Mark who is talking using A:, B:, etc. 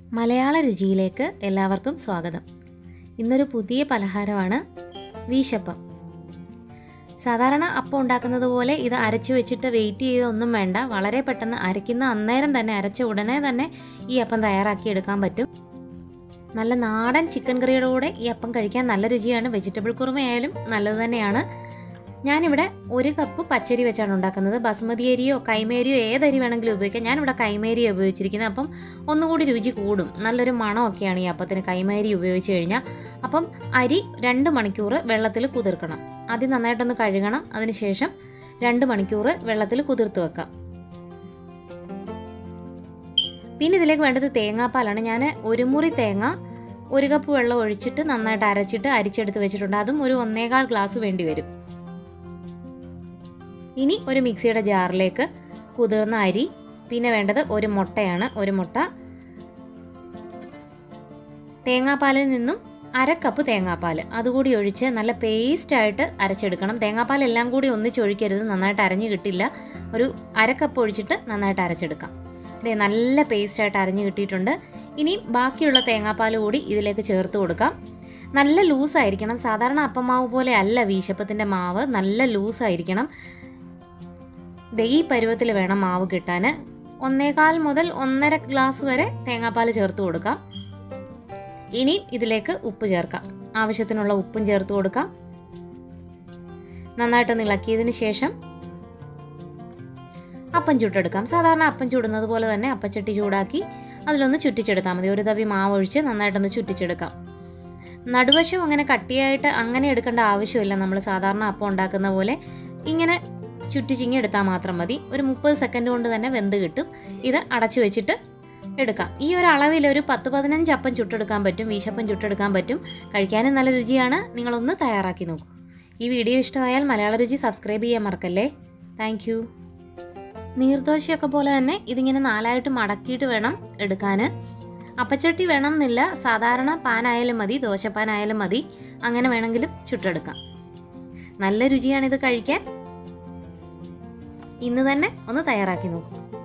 A: മലയാള രുചിയിലേക്ക് എല്ലാവർക്കും സ്വാഗതം ഇന്നൊരു പുതിയ പലഹാരമാണ് വീശപ്പം സാധാരണ അപ്പം ഉണ്ടാക്കുന്നത് പോലെ ഇത് അരച്ചു വെച്ചിട്ട് വെയിറ്റ് ചെയ്തൊന്നും വേണ്ട വളരെ പെട്ടെന്ന് അരയ്ക്കുന്ന അന്നേരം തന്നെ അരച്ച ഉടനെ തന്നെ ഈ അപ്പം തയ്യാറാക്കി എടുക്കാൻ പറ്റും നല്ല നാടൻ ചിക്കൻ കറിയുടെ കൂടെ ഈ അപ്പം കഴിക്കാൻ നല്ല രുചിയാണ് വെജിറ്റബിൾ കുറുമയായാലും നല്ലത് തന്നെയാണ് ഞാനിവിടെ ഒരു കപ്പ് പച്ചരി വെച്ചാണ് ഉണ്ടാക്കുന്നത് ബസ്മതി അരിയോ കൈമേരിയോ ഏതരി വേണമെങ്കിലും ഉപയോഗിക്കാം ഞാനിവിടെ കൈമേരിയോ ഉപയോഗിച്ചിരിക്കുന്നത് അപ്പം ഒന്നുകൂടി രുചി കൂടും നല്ലൊരു മണമൊക്കെയാണ് ഈ അപ്പത്തിന് കൈമേരി ഉപയോഗിച്ച് കഴിഞ്ഞാൽ അപ്പം അരി രണ്ട് മണിക്കൂർ വെള്ളത്തിൽ കുതിർക്കണം ആദ്യം നന്നായിട്ടൊന്ന് കഴുകണം അതിനുശേഷം രണ്ട് മണിക്കൂർ വെള്ളത്തിൽ കുതിർത്ത് വെക്കാം പിന്നെ ഇതിലേക്ക് വേണ്ടത് തേങ്ങാപ്പാലാണ് ഞാൻ ഒരു മുറി തേങ്ങ ഒരു കപ്പ് വെള്ളം ഒഴിച്ചിട്ട് നന്നായിട്ട് അരച്ചിട്ട് അരിച്ചെടുത്ത് വെച്ചിട്ടുണ്ട് അതും ഒരു ഒന്നേകാൽ ഗ്ലാസ് വേണ്ടി വരും ഇനി ഒരു മിക്സിയുടെ ജാറിലേക്ക് കുതിർന്ന അരി പിന്നെ വേണ്ടത് ഒരു മുട്ടയാണ് ഒരു മുട്ട തേങ്ങാപ്പാലിൽ നിന്നും അര കപ്പ് തേങ്ങാപ്പാൽ അതുകൂടി ഒഴിച്ച് നല്ല പേസ്റ്റായിട്ട് അരച്ചെടുക്കണം തേങ്ങാപ്പാൽ എല്ലാം കൂടി ഒന്നിച്ച് ഒഴിക്കരുത് നന്നായിട്ട് അരഞ്ഞു കിട്ടില്ല ഒരു അര കപ്പ് ഒഴിച്ചിട്ട് നന്നായിട്ട് അരച്ചെടുക്കാം ഇതേ നല്ല പേസ്റ്റായിട്ട് അരഞ്ഞു കിട്ടിയിട്ടുണ്ട് ഇനി ബാക്കിയുള്ള തേങ്ങാപ്പാൽ കൂടി ഇതിലേക്ക് ചേർത്ത് കൊടുക്കാം നല്ല ലൂസായിരിക്കണം സാധാരണ അപ്പമാവ് പോലെ അല്ല വീശപ്പത്തിൻ്റെ മാവ് നല്ല ലൂസായിരിക്കണം ദേ ഈ പരുവത്തിൽ വേണം മാവ് കിട്ടാൻ ഒന്നേകാൽ മുതൽ ഒന്നര ഗ്ലാസ് വരെ തേങ്ങാപ്പാൽ ചേർത്ത് കൊടുക്കാം ഇനി ഇതിലേക്ക് ഉപ്പ് ചേർക്കാം ആവശ്യത്തിനുള്ള ഉപ്പും ചേർത്ത് കൊടുക്കാം നന്നായിട്ടൊന്ന് ഇളക്കിയതിന് ശേഷം അപ്പം ചുട്ടെടുക്കാം സാധാരണ അപ്പം ചുടുന്നത് പോലെ തന്നെ അപ്പച്ചട്ടി ചൂടാക്കി അതിലൊന്ന് ചുറ്റിച്ചെടുത്താൽ മതി ഒരു തവി മാവ് ഒഴിച്ച് നന്നായിട്ടൊന്ന് ചുറ്റിച്ചെടുക്കാം നടുവശം അങ്ങനെ കട്ടിയായിട്ട് അങ്ങനെ എടുക്കേണ്ട ആവശ്യമില്ല നമ്മൾ സാധാരണ അപ്പം ഉണ്ടാക്കുന്ന പോലെ ഇങ്ങനെ ചുറ്റിച്ചിങ്ങി എടുത്താൽ മാത്രം മതി ഒരു മുപ്പത് സെക്കൻഡ് കൊണ്ട് തന്നെ വെന്ത് കിട്ടും ഇത് അടച്ചു വെച്ചിട്ട് എടുക്കാം ഈ ഒരു അളവിൽ ഒരു പത്ത് പതിനഞ്ച് അപ്പം ചുട്ടെടുക്കാൻ പറ്റും വീശപ്പം ചുട്ടെടുക്കാൻ പറ്റും കഴിക്കാനും നല്ല രുചിയാണ് നിങ്ങളൊന്ന് തയ്യാറാക്കി നോക്കൂ ഈ വീഡിയോ ഇഷ്ടമായാൽ മലയാള രുചി സബ്സ്ക്രൈബ് ചെയ്യാൻ മറക്കല്ലേ താങ്ക് യു നീർദോശയൊക്കെ പോലെ തന്നെ ഇതിങ്ങനെ നാലായിട്ട് മടക്കിയിട്ട് വേണം എടുക്കാൻ അപ്പച്ചട്ടി വേണം എന്നില്ല സാധാരണ പാനായാലും മതി ദോശപ്പാനായാലും മതി അങ്ങനെ വേണമെങ്കിലും ചുട്ടെടുക്കാം നല്ല രുചിയാണിത് കഴിക്കാൻ ഇന്ന് തന്നെ ഒന്ന് തയ്യാറാക്കി നോക്കൂ